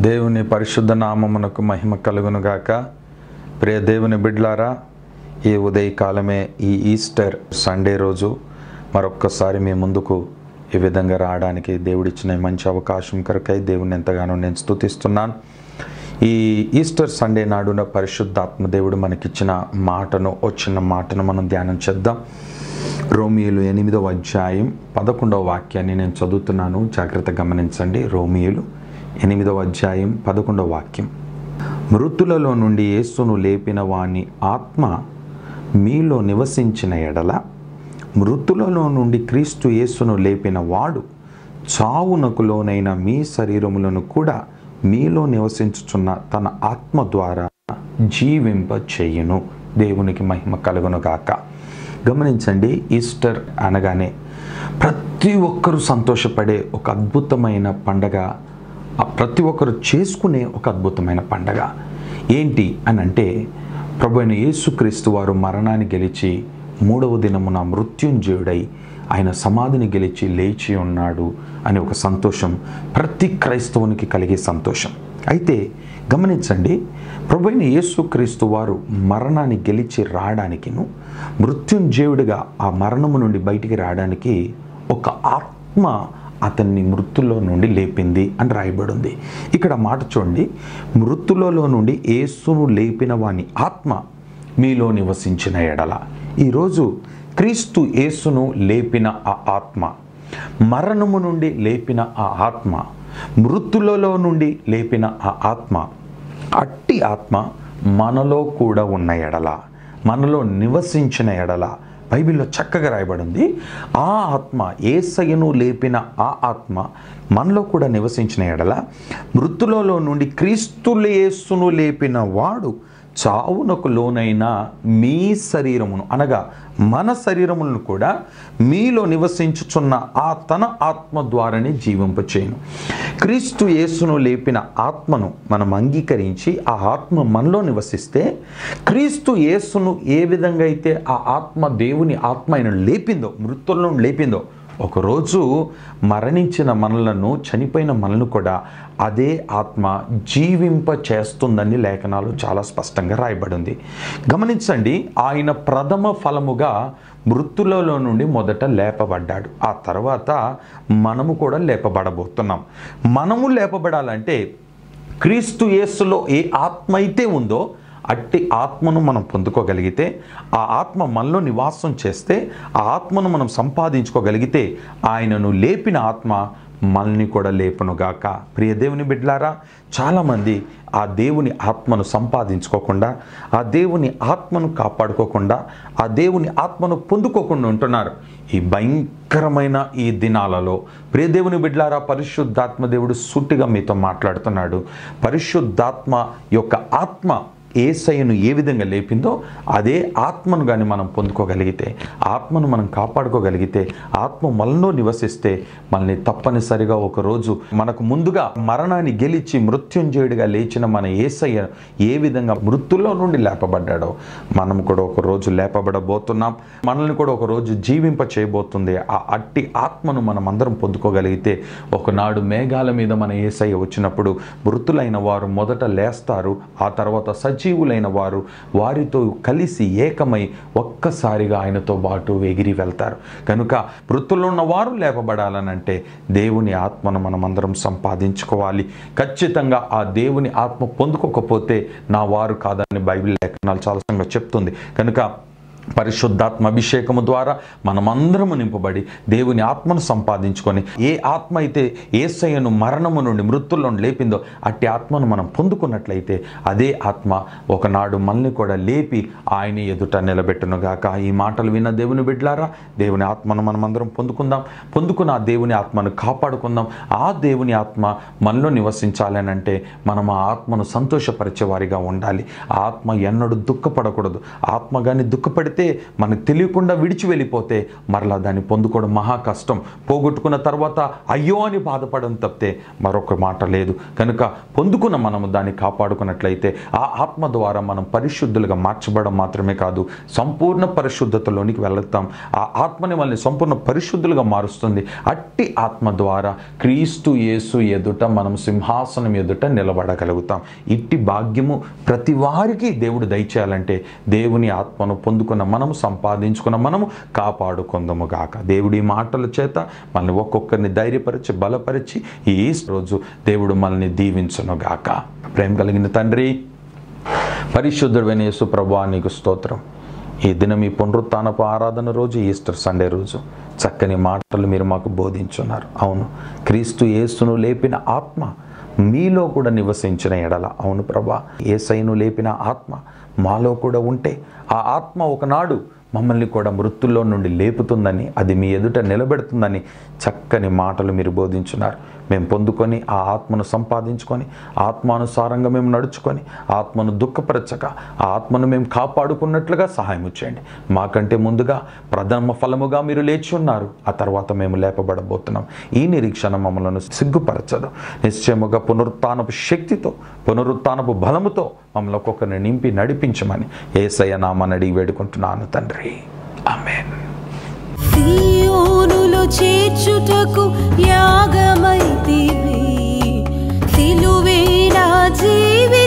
దేవుని పరిశుద్ధ నామమునకు మహిమ కలుగునుగాక ప్రియ దేవుని బిడ్లారా ఈ ఉదయకాలమే ఈ ఈస్టర్ సండే రోజు మరొక్కసారి మీ ముందుకు ఈ విధంగా రావడానికి దేవుడిచ్చిన ఈ మంచి అవకాశం కొరకై దేవుని ఎంతగానో నేను స్తుతిస్తున్నాను ఈ ఈస్టర్ సండే నాడున పరిశుద్ధాత్మ దేవుడు మనకిచ్చిన మాటను వచ్చిన మాటను మనం ధ్యానం చేద్దాం రోమియోలు ఎనిమిదవ అధ్యాయం పదకొండవ వాక్యాన్ని నేను చదువుతున్నాను జాగ్రత్త గమనించండి రోమియోలు ఎనిమిదవ అధ్యాయం పదకొండవ వాక్యం మృతులలో నుండి యేసును లేపిన వాని ఆత్మ మీలో నివసించిన ఎడల మృతులలో నుండి క్రీస్తు యేసును లేపిన వాడు చావునకు లోనైన మీ శరీరములను కూడా మీలో నివసించుచున్న తన ఆత్మ ద్వారా జీవింప చేయును దేవునికి మహిమ కలుగును గాక గమనించండి ఈస్టర్ అనగానే ప్రతి ఒక్కరూ సంతోషపడే ఒక అద్భుతమైన పండగ ఆ ప్రతి ఒక్కరు చేసుకునే ఒక అద్భుతమైన పండగ ఏంటి అని అంటే ప్రభు అయిన యేసుక్రీస్తు వారు మరణాన్ని గెలిచి మూడవ దినమున మృత్యుంజయుడై ఆయన సమాధిని గెలిచి లేచి ఉన్నాడు అనే ఒక సంతోషం ప్రతి క్రైస్తవునికి కలిగే సంతోషం అయితే గమనించండి ప్రభు అయిన యేసుక్రీస్తు వారు మరణాన్ని గెలిచి రావడానికిను మృత్యుంజయుడిగా ఆ మరణము నుండి బయటికి రావడానికి ఒక ఆత్మ అతన్ని మృతుల్లో నుండి లేపింది అని రాయబడి ఉంది ఇక్కడ మాట చూడండి మృతులలో నుండి యేసును లేపిన వాని ఆత్మ మీలో నివసించిన ఎడల ఈరోజు క్రీస్తు యేసును లేపిన ఆ ఆత్మ మరణము నుండి లేపిన ఆ ఆత్మ మృతులలో నుండి లేపిన ఆ ఆత్మ అట్టి ఆత్మ మనలో కూడా ఉన్న ఎడల మనలో నివసించిన ఎడల బైబిల్లో చక్కగా రాయబడింది ఆ ఆత్మ ఏసయ్యను లేపిన ఆ ఆత్మ మనలో కూడా నివసించిన ఎడల మృతులలో నుండి క్రీస్తులు యేసును లేపిన వాడు చావునకు లోనైన మీ శరీరమును అనగా మన శరీరములను కూడా మీలో నివసించుచున్న ఆ తన ఆత్మ ద్వారానే జీవింపచేయను క్రీస్తు యేసును లేపిన ఆత్మను మనం అంగీకరించి ఆ ఆత్మ మనలో నివసిస్తే క్రీస్తు యేసును ఏ విధంగా అయితే ఆ ఆత్మ దేవుని ఆత్మ ఆయన లేపిందో మృతులను లేపిందో ఒకరోజు మరణించిన మనలను చనిపోయిన మనలను కూడా అదే ఆత్మ జీవింప చేస్తుందని లేఖనాలు చాలా స్పష్టంగా రాయబడింది గమనించండి ఆయన ప్రథమ ఫలముగా మృతులలో నుండి మొదట లేపబడ్డాడు ఆ తర్వాత మనము కూడా లేపబడబోతున్నాం మనము లేపబడాలంటే క్రీస్తు యేసులో ఏ ఆత్మ అయితే ఉందో అట్టి ఆత్మను మనం పొందుకోగలిగితే ఆ ఆత్మ మనలో నివాసం చేస్తే ఆ ఆత్మను మనం సంపాదించుకోగలిగితే ఆయనను లేపిన ఆత్మ మనల్ని కూడా లేపనుగాక ప్రియ దేవుని బిడ్లారా చాలామంది ఆ దేవుని ఆత్మను సంపాదించుకోకుండా ఆ దేవుని ఆత్మను కాపాడుకోకుండా ఆ దేవుని ఆత్మను పొందుకోకుండా ఉంటున్నారు ఈ భయంకరమైన ఈ దినాలలో ప్రియ దేవుని బిడ్లారా పరిశుద్ధాత్మ దేవుడు సూటిగా మీతో మాట్లాడుతున్నాడు పరిశుద్ధాత్మ యొక్క ఆత్మ ఏసయ్యను ఏ విధంగా లేపిందో అదే ఆత్మను కానీ మనం పొందుకోగలిగితే ఆత్మను మనం కాపాడుకోగలిగితే ఆత్మ మనలో నివసిస్తే మనల్ని తప్పనిసరిగా ఒకరోజు మనకు ముందుగా మరణాన్ని గెలిచి మృత్యుంజయుడిగా లేచిన మన ఏసయ్య ఏ విధంగా మృత్యుల్లో నుండి లేపబడ్డాడో మనం కూడా ఒక రోజు లేపబడబోతున్నాం మనల్ని కూడా ఒక రోజు జీవింప చేయబోతుంది ఆ అట్టి ఆత్మను మనం అందరం పొందుకోగలిగితే ఒకనాడు మేఘాల మీద మన ఏసయ్య వచ్చినప్పుడు మృతులైన వారు మొదట లేస్తారు ఆ తర్వాత సజీవులైన వారు వారితో కలిసి ఏకమై ఒక్కసారిగా ఆయనతో పాటు ఎగిరి వెళ్తారు కనుక మృతుల్లో ఉన్న వారు లేపబడాలనంటే దేవుని ఆత్మను మనం అందరం సంపాదించుకోవాలి ఖచ్చితంగా ఆ దేవుని ఆత్మ పొందుకోకపోతే నా వారు కాదని బైబిల్ లేఖనాలు చాలా సంగా చెప్తుంది కనుక పరిశుద్ధాత్మ అభిషేకము ద్వారా మనమందరము నింపబడి దేవుని ఆత్మను సంపాదించుకొని ఏ ఆత్మ అయితే ఏసయ్యను మరణము నుండి మృతుల్లో నుండి లేపిందో అట్టి ఆత్మను మనం పొందుకున్నట్లయితే అదే ఆత్మ ఒకనాడు మనల్ని కూడా లేపి ఆయన ఎదుట నిలబెట్టునుగాక ఈ మాటలు విన్న దేవుని బిడ్లారా దేవుని ఆత్మను మనమందరం పొందుకుందాం పొందుకున్న ఆ దేవుని ఆత్మను కాపాడుకుందాం ఆ దేవుని ఆత్మ మనలో నివసించాలి అంటే మనం ఆ ఆత్మను సంతోషపరిచే వారిగా ఉండాలి ఆ ఆత్మ ఎన్నడూ దుఃఖపడకూడదు ఆత్మ కానీ దుఃఖపడితే ఎప్పుడైతే మనకు తెలియకుండా విడిచి వెళ్ళిపోతే మరలా దాన్ని పొందుకోవడం మహా కష్టం పోగొట్టుకున్న తర్వాత అయ్యో అని బాధపడడం తప్పితే మరొక మాట లేదు కనుక పొందుకున్న మనము దాన్ని కాపాడుకున్నట్లయితే ఆ ఆత్మ ద్వారా మనం పరిశుద్ధులుగా మార్చబడడం మాత్రమే కాదు సంపూర్ణ పరిశుద్ధతలోనికి వెళతాం ఆ ఆత్మని మనల్ని సంపూర్ణ పరిశుద్ధులుగా మారుస్తుంది అట్టి ఆత్మ ద్వారా క్రీస్తు యేసు ఎదుట మనం సింహాసనం ఎదుట నిలబడగలుగుతాం ఇట్టి భాగ్యము ప్రతి వారికి దేవుడు దయచేయాలంటే దేవుని ఆత్మను పొందుకున్న మనము సంపాదించుకున్న మనము కాపాడుకుందము గాక దేవుడి మాటల చేత మనల్ని ఒక్కొక్కరిని ధైర్యపరిచి బలపరిచి ఈ రోజు దేవుడు మనల్ని దీవించును గాక ప్రేమ కలిగిన తండ్రి పరిశుద్ధుడైన యేసు ప్రభా నీకు స్తోత్రం ఈ దినం ఈ పునరుత్నపు ఆరాధన రోజు ఈస్టర్ సండే రోజు చక్కని మాటలు మీరు మాకు బోధించున్నారు అవును క్రీస్తు యేసును లేపిన ఆత్మ మీలో కూడా నివసించిన ఎడల అవును ప్రభా ఏసైను లేపిన ఆత్మ మాలో కూడా ఉంటే ఆ ఆత్మ ఒకనాడు మమ్మల్ని కూడా మృత్యుల్లో నుండి లేపుతుందని అది మీ ఎదుట నిలబెడుతుందని చక్కని మాటలు మీరు బోధించున్నారు మేము పొందుకొని ఆ ఆత్మను సంపాదించుకొని ఆత్మానుసారంగా మేము నడుచుకొని ఆత్మను దుఃఖపరచక ఆ ఆత్మను మేము కాపాడుకున్నట్లుగా సహాయం చేయండి మాకంటే ముందుగా ప్రథమ ఫలముగా మీరు లేచి ఉన్నారు ఆ తర్వాత మేము లేపబడబోతున్నాం ఈ నిరీక్షణ మమ్మల్ని సిగ్గుపరచదు నిశ్చయముగా పునరుత్నపు శక్తితో పునరుత్నపు బలముతో మమ్మల్ని ఒక్కొక్కరిని నింపి నడిపించమని ఏసయ్య నామని అడిగి వేడుకుంటున్నాను తండ్రి ఆమెన్ సియోనులో చేర్చుటకు యాగమైతివి సిలువే నా జీవి